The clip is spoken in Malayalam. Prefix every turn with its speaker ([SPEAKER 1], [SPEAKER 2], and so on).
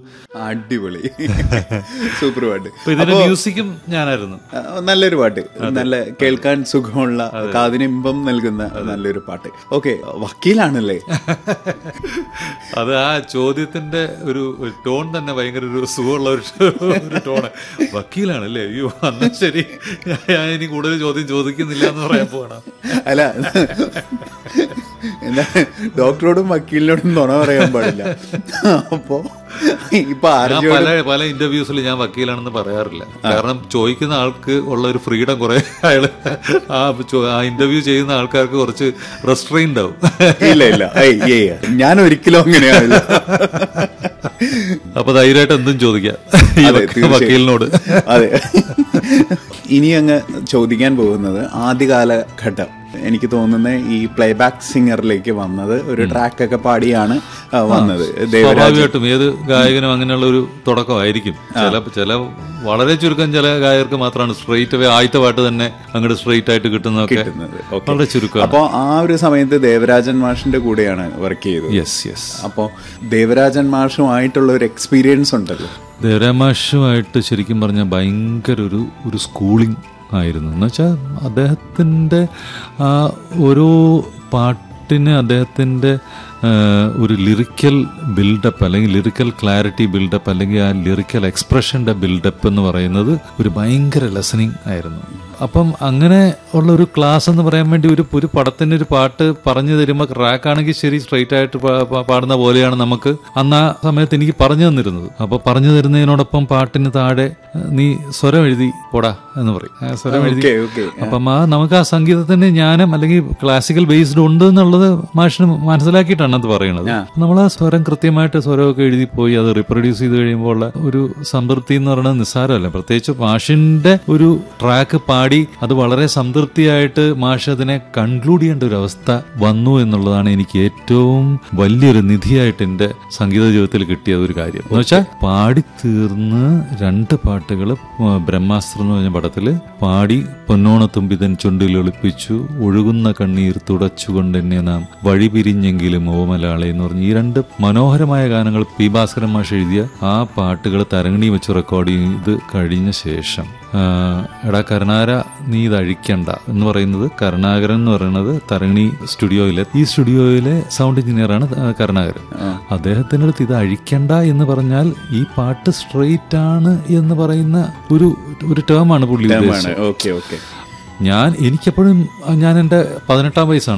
[SPEAKER 1] അടിപൊളി സൂപ്പർ പാട്ട്
[SPEAKER 2] അപ്പൊ ഇതിന്റെ മ്യൂസിക്കും ഞാനായിരുന്നു
[SPEAKER 1] ആ, നല്ലൊരു പാട്ട് നല്ല കേൾക്കാൻ സുഖമുള്ള കാതിന് ഇമ്പം നൽകുന്ന നല്ലൊരു പാട്ട് ഓക്കെ വക്കീലാണല്ലേ
[SPEAKER 2] അത് ആ ചോദ്യത്തിന്റെ ഒരു ടോൺ തന്നെ ഭയങ്കര ഒരു സുഖമുള്ള ഒരു ഒരു ടോണ് വക്കീലാണല്ലേ അയ്യോ അന്ന് ശരി ഞാൻ ഇനി കൂടുതൽ ചോദ്യം ചോദിക്കുന്നില്ല എന്ന് പറയാൻ പോകണം
[SPEAKER 1] അല്ല എന്താ ഡോക്ടറോടും വക്കീലിനോടും നുണ പറയാൻ പാടില്ല അപ്പോ ഇപ്പൊ
[SPEAKER 2] ഞാൻ
[SPEAKER 1] ആർജി
[SPEAKER 2] പല പല ഇന്റർവ്യൂസിൽ ഞാൻ വക്കീലാണെന്ന് പറയാറില്ല കാരണം ചോദിക്കുന്ന ആൾക്ക് ഉള്ള ഒരു ഫ്രീഡം കുറെ അയാള് ആ ചോ- ആ ഇന്റർവ്യൂ ചെയ്യുന്ന ആൾക്കാർക്ക് കുറച്ച് റെസ്ട്രെയിൻഡ് ആവും
[SPEAKER 1] ഇല്ല ഇല്ല ഏയ്, ഏയ്, ഞാൻ ഒരിക്കലും അങ്ങനെയാവില്ല
[SPEAKER 2] അപ്പൊ ധൈര്യമായിട്ട് എന്തും ചോദിക്കാം ഈ
[SPEAKER 1] അതെ,
[SPEAKER 2] വക്ക-
[SPEAKER 1] തീർച്ചയായും.
[SPEAKER 2] വക്കീലിനോട്
[SPEAKER 1] അതെ ഇനി അങ്ങ് ചോദിക്കാൻ പോകുന്നത് ആദ്യകാലഘട്ടം എനിക്ക് തോന്നുന്ന ഈ പ്ലേബാക്ക് സിംഗറിലേക്ക് വന്നത് ഒരു ട്രാക്ക് ഒക്കെ പാടിയാണ് ആ, വന്നത് ദേവരാജ്
[SPEAKER 2] സ്വാഭാവികമായിട്ടും ഏത് ഗായകനും അങ്ങനെയുള്ള ഒരു തുടക്കമായിരിക്കും ചില ചില വളരെ ചുരുക്കം ചില ഗായകർക്ക് മാത്രമാണ് സ്ട്രെയിറ്റ് അവേ ആദ്യത്തെ പാട്ട് തന്നെ അങ്ങോട്ട് സ്ട്രെയിറ്റ് ആയിട്ട് കിട്ടുന്നതൊക്കെ
[SPEAKER 1] കിട്ടുന്നത്. Okay.
[SPEAKER 2] വളരെ ചുരുക്കമാണ്
[SPEAKER 1] അപ്പോൾ ആ ഒരു സമയത്ത് ദേവരാജൻ മാഷിന്റെ കൂടെയാണ് വർക്ക് ചെയ്തത്
[SPEAKER 2] യെസ് യെസ്
[SPEAKER 1] അപ്പോൾ ദേവരാജൻ മാഷുമായിട്ടുള്ള ഒരു എക്സ്പീരിയൻസ് ഉണ്ടല്ലോ
[SPEAKER 2] ദേവരാമാഷുമായിട്ട് ശരിക്കും പറഞ്ഞാൽ ഭയങ്കര ഒരു ഒരു സ്കൂളിംഗ് ആയിരുന്നു എന്ന് വെച്ചാൽ അദ്ദേഹത്തിൻ്റെ ആ ഓരോ പാട്ടിന് അദ്ദേഹത്തിൻ്റെ ആ, ഒരു ലിറിക്കൽ ബിൽഡപ്പ് അല്ലെങ്കിൽ ലിറിക്കൽ ക്ലാരിറ്റി ബിൽഡപ്പ് അല്ലെങ്കിൽ ആ ലിറിക്കൽ എക്സ്പ്രഷൻ്റെ ബിൽഡപ്പ് എന്ന് പറയുന്നത് ഒരു ഭയങ്കര ലെസണിങ് ആയിരുന്നു അപ്പം അങ്ങനെ ഉള്ള ഒരു ക്ലാസ് എന്ന് പറയാൻ വേണ്ടി ഒരു ഒരു പടത്തിന് ഒരു പാട്ട് പറഞ്ഞു തരുമ്പോൾ റാക്ക് ആണെങ്കിൽ ശരി സ്ട്രെയിറ്റ് ആയിട്ട് പാ- പാ- പാടുന്ന പോലെയാണ് നമുക്ക് അന്ന് ആ സമയത്ത് എനിക്ക് പറഞ്ഞു തന്നിരുന്നത് അപ്പൊ പറഞ്ഞു തരുന്നതിനോടൊപ്പം പാട്ടിന് താഴെ ഏഹ്, നീ സ്വരം എഴുതി പോടാ എന്ന് പറയും ആ സ്വരം എഴുതി
[SPEAKER 1] ഓക്കെ ഓക്കെ
[SPEAKER 2] അപ്പം ആ നമുക്ക് ആ സംഗീതത്തിന്റെ ജ്ഞാനം അല്ലെങ്കിൽ ക്ലാസിക്കൽ ബേസ്ഡ് ഉണ്ട് എന്നുള്ളത് മാഷിന് മനസ്സിലാക്കിയിട്ടാണ് അത് പറയുന്നത് നമ്മൾ ആ സ്വരം കൃത്യമായിട്ട് സ്വരമൊക്കെ എഴുതി പോയി അത് റിപ്രൊഡ്യൂസ് ചെയ്ത് കഴിയുമ്പോൾ ഉള്ള ഒരു സംതൃപ്തി എന്ന് പറയുന്നത് നിസ്സാരമല്ല പ്രത്യേകിച്ച് മാഷിന്റെ ഒരു ട്രാക്ക് പാടി അത് വളരെ സംതൃപ്തിയായിട്ട് മാഷ് അതിനെ കൺക്ലൂഡ് ചെയ്യേണ്ട ഒരു അവസ്ഥ വന്നു എന്നുള്ളതാണ് എനിക്ക് ഏറ്റവും വലിയൊരു നിധിയായിട്ട് എന്റെ സംഗീത ജീവിതത്തിൽ കിട്ടിയ ഒരു കാര്യം എന്ന് വെച്ചാൽ പാടി തീർന്ന് രണ്ട് പാട്ടുകൾ ബ്രഹ്മാസ്ത്രം എന്ന് പറഞ്ഞ പടത്തില് പാടി പൊന്നോണത്തുമ്പിതൻ ചുണ്ടിൽ ഒളിപ്പിച്ചു ഒഴുകുന്ന കണ്ണീർ തുടച്ചുകൊണ്ട് എന്നെ നാം വഴി പിരിഞ്ഞെങ്കിലും ഓമലാളെ എന്ന് പറഞ്ഞ് ഈ രണ്ട് മനോഹരമായ ഗാനങ്ങൾ പി ഭാസ്കരൻ മാഷ് എഴുതിയ ആ പാട്ടുകൾ തരങ്ങണി വെച്ച് റെക്കോർഡ് ചെയ്ത് കഴിഞ്ഞ ശേഷം ആ, എടാ കരുണാര നീ ഇത് അഴിക്കണ്ട എന്ന് പറയുന്നത് കരുണാകരൻ എന്ന് പറയുന്നത് തരങ്ങണി സ്റ്റുഡിയോയിലെ ഈ സ്റ്റുഡിയോയിലെ സൗണ്ട് എഞ്ചിനീയറാണ് കരുണാകരൻ അദ്ദേഹത്തിൻ്റെ അടുത്ത് ഇത് അഴിക്കണ്ട എന്ന് പറഞ്ഞാൽ ഈ പാട്ട് സ്ട്രെയിറ്റ് ആണ് എന്ന് പറയുന്ന ഒരു ഒരു ടേമാണ് പുള്ളി ഉദ്ദേശിച്ചത്
[SPEAKER 1] ഓക്കെ ഓക്കെ
[SPEAKER 2] ഞാൻ എനിക്കെപ്പോഴും ഞാൻ എൻ്റെ പതിനെട്ടാം വയസ്സാണ്